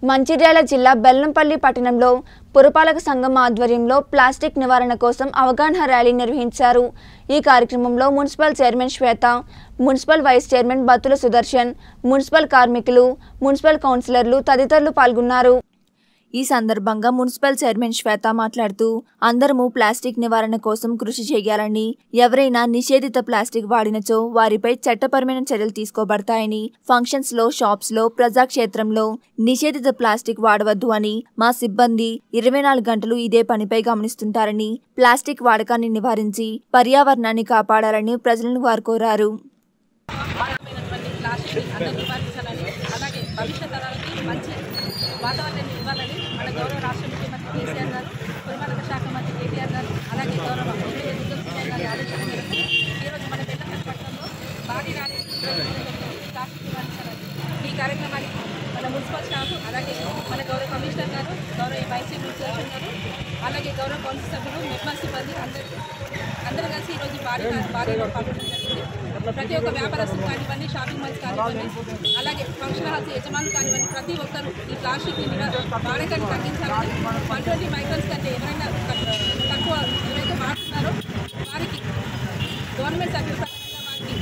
మంచిర్యాల జిల్లా బెల్లంపల్లి పట్టణంలో పురపాలక సంఘం ఆధ్వర్యంలో ప్లాస్టిక్ నివారణ కోసం అవగాహన ర్యాలీ నిర్వహించారు ఈ కార్యక్రమంలో municipal chairman Shweta municipal vice chairman Battula Sudarshan municipal కార్మికులు మున్సిపల్ కౌన్సిలర్లు తదితరులు పాల్గొన్నారు ఈ సందర్భంగా మున్సిపల్ చైర్మన్ శ్వేత మాట్లాడుతూ అందరము ప్లాస్టిక్ నివారణ కోసం కృషి చేయాలని ఎవరైనా నిషేధిత ప్లాస్టిక్ వాడినచో వారిపై చట్టపరమైన చర్యలు తీసుకోబడతాయని ఫంక్షన్స్ లో షాప్స్ లో ప్రజాక్షేత్రంలో నిషేధిత ప్లాస్టిక్ వాడవద్దు అని మా సిబ్బంది ఇరవై నాలుగు గంటలు ఇదే పనిపై గమనిస్తుంటారని ప్లాస్టిక్ వాడకాన్ని నివారించి పర్యావరణాన్ని కాపాడాలని ప్రజలను వారు కోరారు అయినటువంటి ప్లాస్టిక్ అందరూ నివారించాలని అలాగే భవిష్యత్ తరాలకి మంచి వాతావరణాన్ని ఇవ్వాలని మన గౌరవ రాష్ట్ర ముఖ్యమంత్రి కేసీఆర్ గారు పురపాలక శాఖ మంత్రి కేటీఆర్ గారు అలాగే గౌరవ ఎమ్మెల్యే దుర్గం సింగ్ గారి ఆలోచన మేరకు ఈరోజు మన బెల్లంపల్లి పట్టణంలో భారీ ర్యాలీ ప్లాస్టిక్ నివారించాలని ఈ కార్యక్రమానికి మన మున్సిపల్ స్టాఫ్ అలాగే మన గౌరవ కమిషనర్ గారు గౌరవ వైస్ చైర్మన్ సుదర్శన్ గారు అలాగే గౌరవ కౌన్సిల్ సభ్యులు మెట్మల్ సిబ్బంది అందరూ అందరూ కలిసి ఈరోజు భారీ భారీ పాల్గొనడం జరిగింది ప్రతి ఒక్క వ్యాపారస్తులు కానివ్వండి షాపింగ్ మాల్స్ కానివ్వండి అలాగే ఫంక్షన్ హాల్స్ యజమానులు కానివ్వండి ప్రతి ఒక్కరు ఈ ప్లాస్టిక్ వాడకాన్ని తగ్గించాలని వన్ ట్వంటీ మైక్రోన్స్ కంటే ఎవరైనా తక్కువ తక్కువ ఎవరైతే వాడుతున్నారో వారికి గవర్నమెంట్ సర్వీస్ వారికి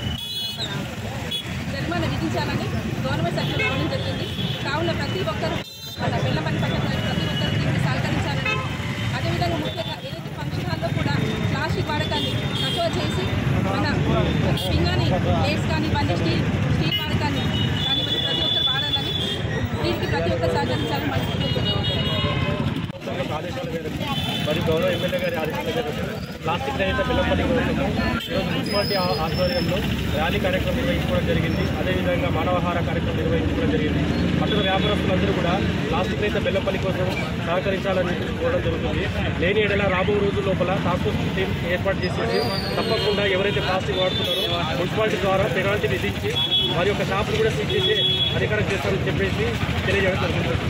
మన జరిమానా విధించాలని గవర్నమెంట్ సర్వీస్ రావడం జరిగింది కావున ప్రతి ఒక్కరూ మన బెల్లపల్లి పట్టణంలో ప్రతి ఒక్కరు దీన్ని సహకరించాలని అదేవిధంగా ముఖ్యంగా ఏదైతే ఫంక్షన్ హాల్లో కూడా ప్లాస్టిక్ వాడకాన్ని తక్కువ చేసి మన పింగాని ప్లేట్స్ కానివ్వండి స్టీల్ స్టీల్ వాడకాన్ని కానివ్వండి ప్రతి ఒక్కరు వాడాలని దీనికి ప్రతి ఒక్కరు సహకరించాలని మనస్ఫూర్తిగా సంఘం ఆదేశాల మేరకు మరియు గౌరవ ఎమ్మెల్యే గారి ఆదేశాల మేరకు ప్లాస్టిక్ రహిత బెల్లంపల్లి కోసము ఈరోజు మున్సిపాలిటీ ఆ- ఆధ్వర్యంలో ర్యాలీ కార్యక్రమం నిర్వహించుకోవడం జరిగింది అదేవిధంగా మానవాహార కార్యక్రమం నిర్వహించుకోవడం జరిగింది పట్టణ వ్యాపారస్తులందరూ కూడా ప్లాస్టిక్ రహిత బెల్లంపల్లి కోసం సహకరించాలని కోరడం జరుగుతుంది లేని ఏడల రాబో రోజు లోపల టాస్క్ ఫోర్స్ టీం ఏర్పాటు చేసేసి తప్పకుండా ఎవరైతే ప్లాస్టిక్ వాడుతున్నారో మున్సిపాలిటీ ద్వారా పెనాల్టీ విధించి వారి యొక్క షాపులు కూడా సీజ్ చేసి అధికారం చేస్తారని చెప్పేసి తెలియజేయడం జరుగుతుంది